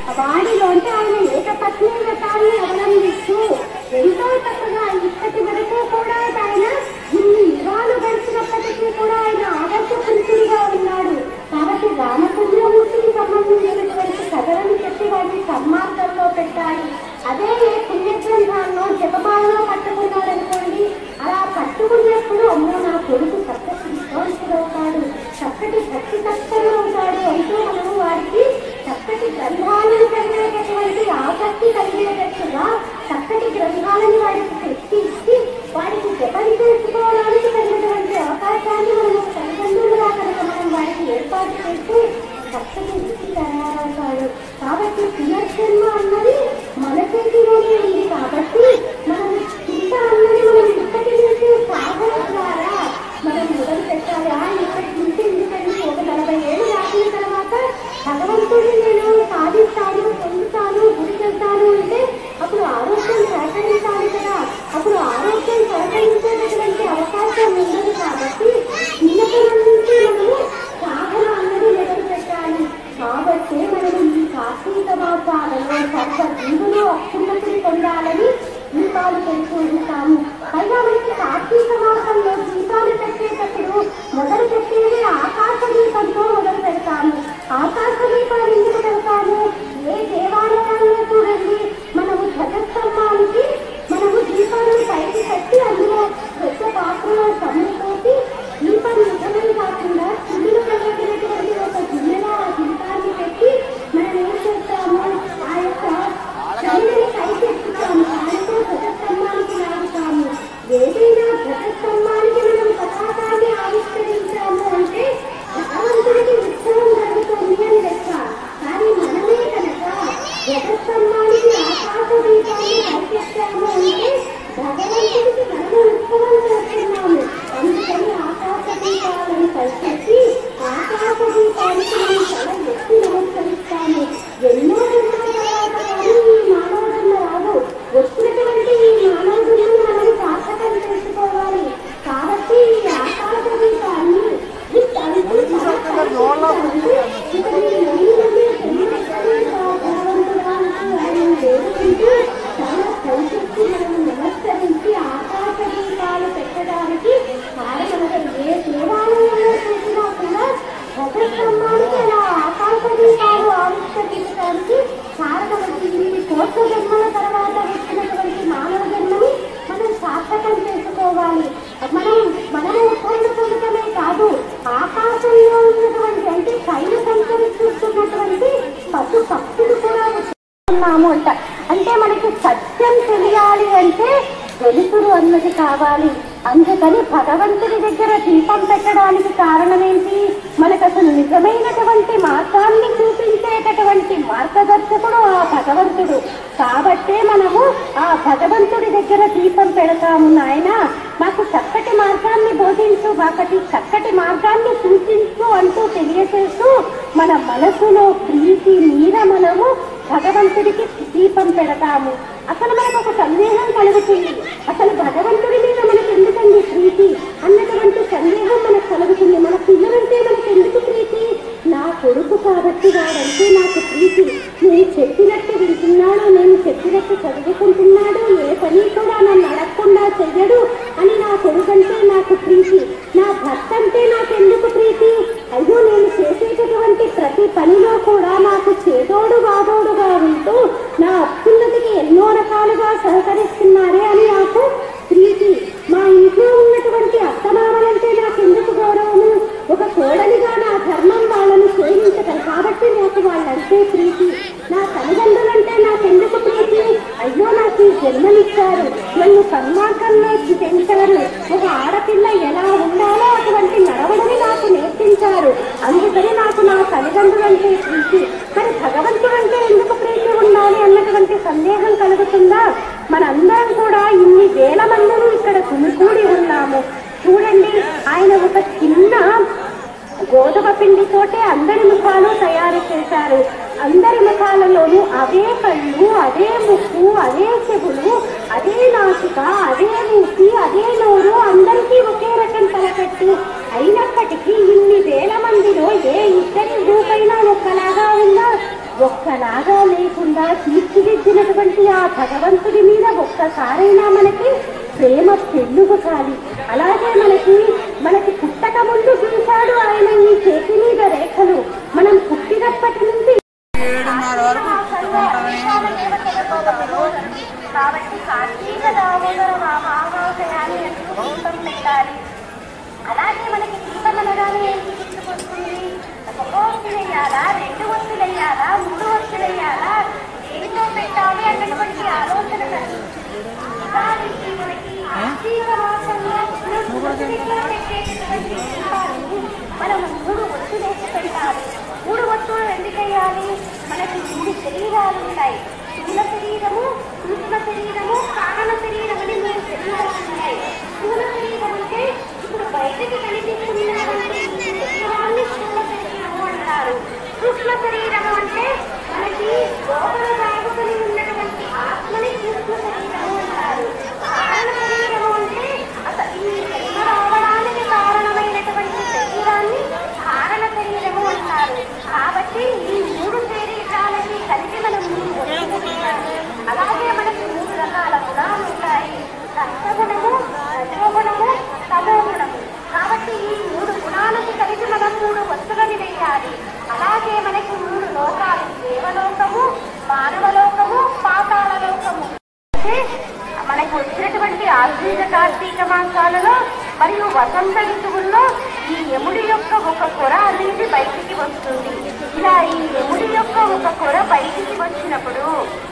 వాడిలో అంటే ఆయన ఏకపత్ని వ్రతాన్ని అవలంబిస్తూ ఎంతో చక్కగా ఇప్పటి వరకు కూడా ఆయన ఇన్ని యుగాలు గడిచినప్పటికీ కూడా ఆయన ఆదర్శ పురుషుడిగా ఉన్నాడు కాబట్టి రామచంద్రమూర్తికి సంబంధించినటువంటి కథలను చెప్పి వాటిని సన్మార్గంలో పెట్టాలి అదే ఏ పుణ్యగ్రంథాల్లో జపమాలలో పట్టుకున్నాడు అనుకోండి అలా పట్టుకున్నప్పుడు అమ్మో నా కొడుకు చక్కటి విశ్వాసుడు అవుతాడు చక్కటి భక్తి తత్పరుడు అవుతాడు అంటూ మనము వారికి చక్కటి గ్రంథాలను చదివేటటువంటి ఆసక్తి కలిగేటట్టుగా చక్కటి గ్రంథాలను వారికి తెచ్చి ఇచ్చి వారికి జపం చేసుకోవడానికి కలిగినటువంటి అవకాశాన్ని మనము తల్లిదండ్రులుగా కనుక మనం వారికి ఏర్పాటు చేస్తే చక్కటి రుచి తయారవుతాడు కాబట్టి పునర్జన్మ అన్నది మన చేతిలోనే ఉంది కాబట్టి మనం చింత అన్నది మనం ఇప్పటి నుంచి సాధన ద్వారా మనం మొదలు పెట్టాలి ఆ ఇప్పటి నుంచి ఎందుకంటే ఒక నలభై ఏళ్ళు దాటిన తర్వాత భగవంతుడిని నేను సాధిస్తాను పొందుతాను గురికెళ్తాను అంటే అప్పుడు ఆరోగ్యం సహకరించాలి కదా అప్పుడు ఆరోగ్యం సహకరించేటటువంటి అవకాశం ఉండదు కాబట్టి చిన్నతనం నుంచి మనము సాధన అన్నది మొదలు పెట్టాలి కాబట్టి మనము ఈ కార్తీక మాసాలలో సర్వ జీవులు అత్యున్నతిని పొందాలని దీపాలు పెడుతూ ఉంటాము పైగా మనకి కార్తీక మాసంలో దీపాలు పెట్టేటప్పుడు మొదలు పెట్టేది ఆకాశ దీపంతో మొదలు పెడతాము ఆకాశ దీపాలు ఎందుకు పెడతాము ఏ దేవాలయాల్లో చూడండి మనము ధ్వజస్తంభానికి మనము దీపాలను పైకి కట్టి అందులో పెద్ద పాత్రలో సమ్మె పోసి దీపం నిజమని కాకుండా చిల్లులు కలిగినటువంటి ఒక గిన్నెలో ఆ దీపాన్ని పెట్టి మనం ఏం చేస్తాము ఆ యొక్క చల్లని పైకి ఎక్కుతాము దానితో ధ్వజస్తంభానికి లాగుతాము ఏదైనా ధ్వజస్తంభానికి మనం పతాకాన్ని ఆవిష్కరించాము అంటే భగవంతుడికి ఉత్సవం జరుగుతుంది అని లెక్క కానీ మనమే కనుక ధ్వజస్తంభానికి ఆకాశ దీపాన్ని పైకెత్తాము అంటే భగవంతుడికి మనము ఉత్సవం చేస్తున్నాము అందుకని ఆకాశ దీపాలను పైకెత్తి ఆకాశ దీపానికి మనం తల ఎత్తి నమస్కరిస్తాము ఎన్నో జన్మల తర్వాత కానీ ఈ మానవ జన్మ రాదు వచ్చినటువంటి ఈ మానవ జన్మను మనం సార్థకం చేసుకోవాలి కాబట్టి ఈ ఆకాశ దీపాన్ని ఈ తలుపు నమస్కరించి ఆకాశ దీపాలు పెట్టడానికి కారణం ఏ దేవాలయంలో చూసినా కూడా ధ్వజస్తంభానికి అలా ఆకాశ దీపాలు ఆవిష్కరించడానికి కారణమవుతుంది ఇన్ని కోట్ల జన్మల తర్వాత వచ్చినటువంటి మానవ జన్మని మనం సార్థకం చేసుకోవాలి మనం మనము ఉత్పన్న పొందడమే కాదు ఆకాశంలో ఉన్నటువంటి అంటే పైన సంచరిస్తున్నటువంటి పశు పక్షులు కూడా ఉన్నాము అంట అంటే మనకి సత్యం తెలియాలి అంటే వెలుతురు అన్నది కావాలి అందుకని భగవంతుడి దగ్గర దీపం పెట్టడానికి కారణం ఏంటి మనకు అసలు నిజమైనటువంటి మార్గాన్ని చూపించేటటువంటి మార్గదర్శకుడు ఆ భగవంతుడు కాబట్టే మనము ఆ భగవంతుడి దగ్గర దీపం పెడతాము నాయన మాకు చక్కటి మార్గాన్ని బోధించు మాకటి చక్కటి మార్గాన్ని సూచించు అంటూ తెలియచేస్తూ మన మనసులో ప్రీతి మీర మనము భగవంతుడికి దీపం పెడతాము అసలు మనకు ఒక సందేహం కలుగుతుంది అసలు భగవంతుడి మీద మనకు ఎందుకండి ప్రీతి అన్నటువంటి సందేహం మనకు కలుగుతుంది మన పిల్లలంటే మనకు ఎందుకు ప్రీతి నా కొడుకు కాబట్టి వాడంటే నాకు ప్రీతి నేను చెప్పినట్టు వింటున్నాడు నేను చెప్పినట్టు చదువుకుంటున్నాడు ఏ పని కూడా నన్ను అడగకుండా చెయ్యడు అని నా కొడుకంటే నాకు ప్రీతి నా భర్త అంటే నాకెందుకు ప్రీతి అయ్యో నేను చేసేటటువంటి ప్రతి పనిలో కూడా నాకు చేదోడు వాదోడుగా ఉంటూ నా అత్యున్నతికి ఎన్నో రకాలుగా సహకరిస్తున్నారే అని నాకు ప్రీతి మా ఇంట్లో ఉన్నటువంటి అత్తమామలంటే నాకెందుకు గౌరవము ఒక కోడలిగా నా ధర్మం వాళ్ళను చేయించగలను కాబట్టి నాకు వాళ్ళంటే ప్రీతి నా తల్లిదండ్రులంటే నాకెందుకు ప్రీతి అయ్యో నాకు ఈ జన్మనిచ్చారు నన్ను సన్మార్గంలో పెంచారు ఒక ఆడపిల్ల ఎలా ఉండాలో అటువంటి నడవడని నాకు నేర్పించారు అందుకని నాకు నా తల్లిదండ్రులంటే ప్రీతి మరి భగవంతుడంటే ఎందుకు ప్రీతి ఉండాలి అన్నటువంటి సందేహం కలుగుతుందా మనందరం కూడా ఇన్ని వేల మందిని ఇక్కడ గుమికూడి ఉన్నాము చూడండి ఆయన ఒక చిన్న గోధుమ పిండితోటే అందరి ముఖాలు తయారు చేశారు అందరి ముఖాలలోనూ అవే కళ్ళు అదే ముక్కు అదే చెవులు అదే నాసిక అదే మూతి అదే నోరు అందరికీ ఒకే రకం తలపెట్టు అయినప్పటికీ ఇన్ని వేల మందిలో ఏ ఇద్దరి రూపైనా ఒక్కలాగా ఉందా ఒక్కలాగా లేకుండా తీర్చిదిద్దినటువంటి ఆ భగవంతుడి మీద ఒక్కసారైనా మనకి ప్రేమ పెళ్ళుకాలి అలాగే మనకి మనకి పుట్టక ముందు చూశాడు ఆయన ఈ చేతి మీద రేఖలు మనం పుట్టినప్పటి నుండి ఏడున్నర వరకు కాబట్టి కార్తీక దామోదర మహామాసయాన్ని ఎందుకు దీపం పెట్టాలి అలాగే మనకి దీపం అనగానే ఏంటి గుర్తుకొస్తుంది ఒక వస్తు వేయాలా రెండు వస్తులు వేయాలా మూడు వస్తులు వేయాలా దేనితో పెట్టాలి అన్నటువంటి ఆలోచన కలుగుతుంది నిజానికి మనకి కార్తీక మాసంలో ప్రకృతిలో పెట్టేటటువంటి దీపాన్ని మనం మూడు వస్తులేసి పెట్టాలి మూడు వస్తువులు ఎందుకు వేయాలి మనకి మూడు శరీరాలు ఉన్నాయి స్థూల శరీరము సూక్ష్మ శరీరము కారణ శరీరం అని మూడు శరీరాలు ఉన్నాయి స్థూల శరీరం అంటే ఇప్పుడు బయటకి కనిపిస్తున్నటువంటి ఈ శరీరాన్ని స్థూల శరీరము అంటారు సూక్ష్మ శరీరము అంటే మనకి లోపల రాగుకొని ఉన్నటువంటి ఆత్మని సూక్ష్మ శరీరము అంటారు కారణ శరీరము అంటే అసలు ఈ జన్మ రావడానికి కారణమైనటువంటి శరీరాన్ని కారణ శరీరము అంటారు కాబట్టి ఈ మూడు శరీరాలకి కలిపి మనం మూడు వస్తువులు చేయాలి. అలాగే మనకి మూడు రకాల గుణాలు ఉంటాయి రక్తగుణము రజోగుణము తమోగుణము కాబట్టి ఈ మూడు గుణాలకి కలిపి మనం మూడు వస్తువులని వేయాలి అలాగే మనకి మూడు లోకాలు దేవలోకము మానవలోకము పాతాళ లోకము అంటే మనకు వచ్చినటువంటి ఆశ్వీజ కార్తీక మాసాలలో మరియు వసంత ఋతువుల్లో ఈ యముడి యొక్క ఒక కొర అనేది బయటికి వస్తుంది ఇలా ఈ యముడి యొక్క ఒక కొర బయటికి వచ్చినప్పుడు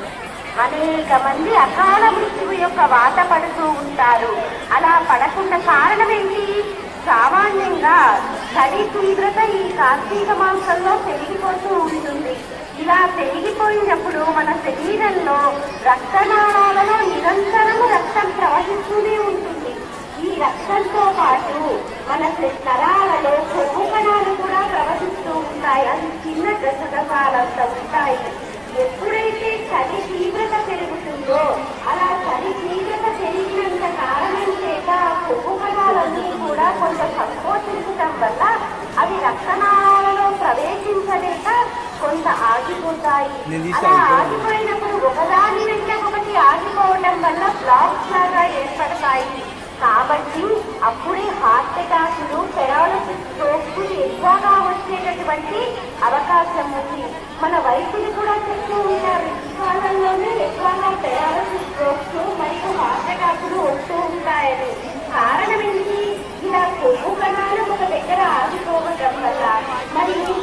అనేక మంది అకాల మృత్యువు యొక్క వాత పడుతూ ఉంటారు అలా పడకుండా కారణం ఏంటి సామాన్యంగా చలి తీవ్రత ఈ కార్తీక మాసంలో పెరిగిపోతూ ఉంటుంది ఇలా పెరిగిపోయినప్పుడు మన శరీరంలో రక్తనాళాలలో నిరంతరము రక్తం ప్రవహిస్తూనే ఉంటుంది ఈ రక్తంతో పాటు మన నరాలలో కొవ్వు కణాలు కూడా ప్రవహిస్తూ ఉంటాయి అది చిన్న దశదశాలంత ఉంటాయి ఎప్పుడైతే చలి తీవ్రత పెరుగుతుందో అలా చలి తీవ్రత పెరిగినంత కారణం చేత ఆ కొవ్వు కణాలన్నీ కూడా కొంత సంకోచించడం వల్ల అవి రక్తనాళాలలో ప్రవేశించలేక కొంత ఆగిపోతాయి అలా ఆగిపోయినప్పుడు ఒకదాని వెంట ఒకటి ఆగిపోవడం వల్ల బ్లాక్స్ లాగా ఏర్పడతాయి కాబట్టి అప్పుడే హార్ట్ అటాక్లు పెరాలసిస్ స్ట్రోక్స్ ఎక్కువగా వచ్చేటటువంటి అవకాశం ఉంది మన వైద్యులు కూడా చెప్తూ ఉంటారు ఈ కాలంలోనే ఎక్కువగా పెరాలసిస్ స్ట్రోక్స్ మరియు హార్ట్ అటాక్లు వస్తూ ఉంటాయని కారణం ఏంటి ఇలా కొవ్వు కణాలు ఒక దగ్గర ఆగిపోవడం వల్ల మరియు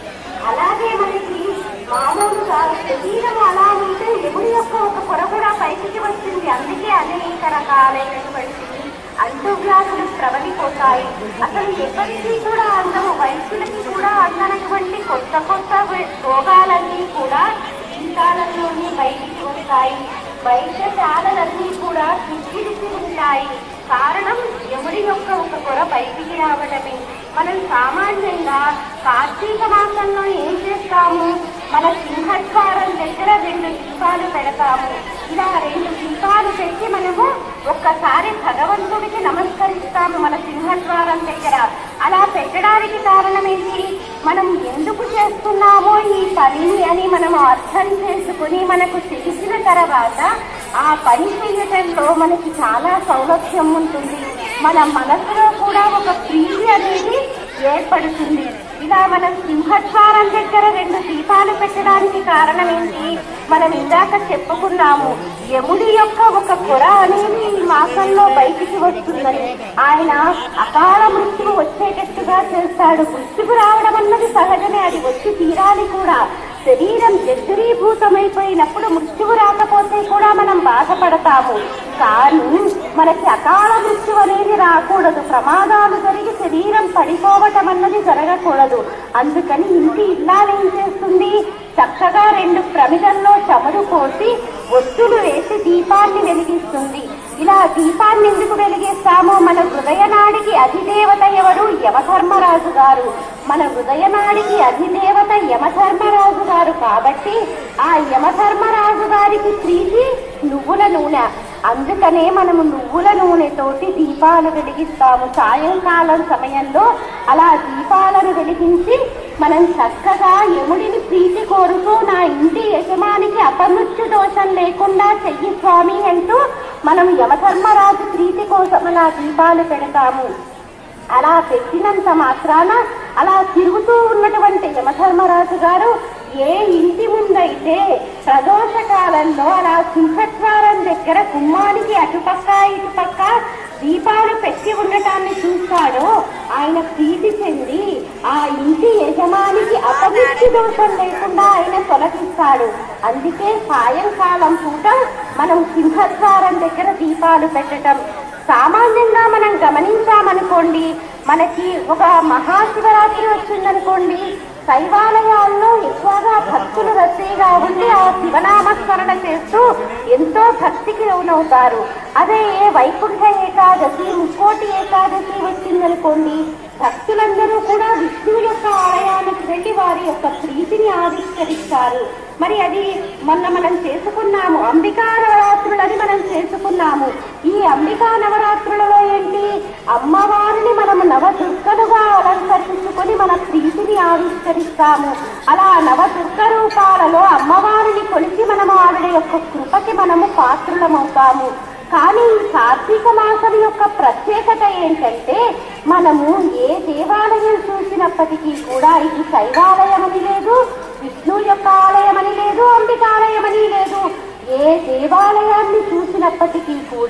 అలాగే మనకి మామూలుగా శరీరం అలా ఉంటే ఎముడి యొక్క ఒక పొర కూడా బయటికి వస్తుంది అందుకే అనేక రకాలైనటువంటి అంటువ్యాధులు ప్రబలిపోతాయి అసలు ఎవరికి కూడా అందము వైద్యులకి కూడా అందనటువంటి కొత్త కొత్త రోగాలన్నీ కూడా ఈ కాలంలోనే బయటికి వస్తాయి వైద్యశాలలన్నీ కూడా కిక్కిరిసి ఉంటాయి కారణం యముడి యొక్క ఒక పొర బయటికి రావడమే మనం సామాన్యంగా కార్తీక మాసంలో ఏం చేస్తాము మన సింహద్వారం దగ్గర రెండు దీపాలు పెడతాము ఇలా రెండు దీపాలు పెట్టి మనము ఒక్కసారి భగవంతుడికి నమస్కరిస్తాము మన సింహద్వారం దగ్గర అలా పెట్టడానికి కారణం ఏంటి మనం ఎందుకు చేస్తున్నామో ఈ పనిని అని మనం అర్థం చేసుకుని మనకు తెలిసిన తర్వాత ఆ పని చేయటంలో మనకి చాలా సౌలభ్యం ఉంటుంది మన మనసులో కూడా ఒక ప్రీతి అనేది ఏర్పడుతుంది ఇలా మనం సింహద్వారం దగ్గర రెండు దీపాలు పెట్టడానికి కారణం ఏంటి మనం ఇందాక చెప్పుకున్నాము యముడి యొక్క ఒక కొర అనేది ఈ మాసంలో బయటికి వస్తుందని ఆయన అకాల మృత్యువు వచ్చేటట్టుగా చేస్తాడు మృత్యువు రావడం అన్నది సహజమే అది వచ్చి తీరాలి కూడా శరీరం జర్జరీభూతమైపోయినప్పుడు మృత్యువు రాకపోతే కూడా మనం బాధపడతాము కానీ మనకి అకాల మృత్యు అనేది రాకూడదు ప్రమాదాలు జరిగి శరీరం పడిపోవటం అన్నది జరగకూడదు అందుకని ఇంటి ఇల్లాలు ఏం చేస్తుంది చక్కగా రెండు ప్రమిదల్లో చమురు పోసి ఒత్తులు వేసి దీపాన్ని వెలిగిస్తుంది ఇలా దీపాన్ని ఎందుకు వెలిగిస్తామో మన హృదయనాడికి అధిదేవత ఎవరు యమధర్మరాజు గారు మన హృదయనాడికి అధిదేవత యమధర్మరాజు గారు కాబట్టి ఆ యమధర్మరాజు గారికి ప్రీతి నువ్వుల నూనె అందుకనే మనము నువ్వుల నూనెతోటి దీపాలు వెలిగిస్తాము సాయంకాలం సమయంలో అలా దీపాలను వెలిగించి మనం చక్కగా యముడిని ప్రీతి కోరుతూ నా ఇంటి యజమానికి అపమృత్యు దోషం లేకుండా చెయ్యి స్వామి అంటూ మనం యమధర్మరాజు ప్రీతి కోసం అలా దీపాలు పెడతాము అలా పెట్టినంత మాత్రాన అలా తిరుగుతూ ఉన్నటువంటి యమధర్మరాజు గారు ఏ ఇంటి ముందైతే ప్రదోష కాలంలో అలా సింహద్వారం దగ్గర గుమ్మానికి అటుపక్క ఇటుపక్క దీపాలు పెట్టి ఉండటాన్ని చూస్తాడో ఆయన ప్రీతి చెంది ఆ ఇంటి యజమానికి అపమృత్యు దోషం లేకుండా ఆయన తొలగిస్తాడు అందుకే సాయంకాలం పూట మనం సింహద్వారం దగ్గర దీపాలు పెట్టడం సామాన్యంగా మనం గమనించామనుకోండి మనకి ఒక మహాశివరాత్రి వచ్చిందనుకోండి శైవాలయాల్లో ఎక్కువగా భక్తులు రద్దీగా ఉండి ఆ శివనామస్మరణ చేస్తూ ఎంతో భక్తికి లోనవుతారు అదే ఏ వైకుంఠ ఏకాదశి ముక్కోటి ఏకాదశి వచ్చిందనుకోండి భక్తులందరూ కూడా విష్ణువు యొక్క ఆలయానికి వెళ్ళి వారి యొక్క ప్రీతిని ఆవిష్కరిస్తారు మరి అది మొన్న మనం చేసుకున్నాము అంబికా నవరాత్రులని మనం చేసుకున్నాము ఈ అంబికా నవరాత్రులలో ఏంటి అమ్మవారిని మనము నవదుర్గలుగా అలంకరించుకొని మన ప్రీతిని ఆవిష్కరిస్తాము అలా నవదుర్గ రూపాలలో అమ్మవారిని కొలిచి మనము ఆవిడ యొక్క కృపకి మనము పాత్రులమవుతాము కానీ ఈ కార్తీక మాసం యొక్క ప్రత్యేకత ఏంటంటే మనము ఏ దేవాలయం చూసినప్పటికీ కూడా ఇది శైవాలయం అని లేదు విష్ణు యొక్క ఆలయం అని లేదు అంబికాలయం అని లేదు ఏ దేవాలయాన్ని చూసినప్పటికీ కూడా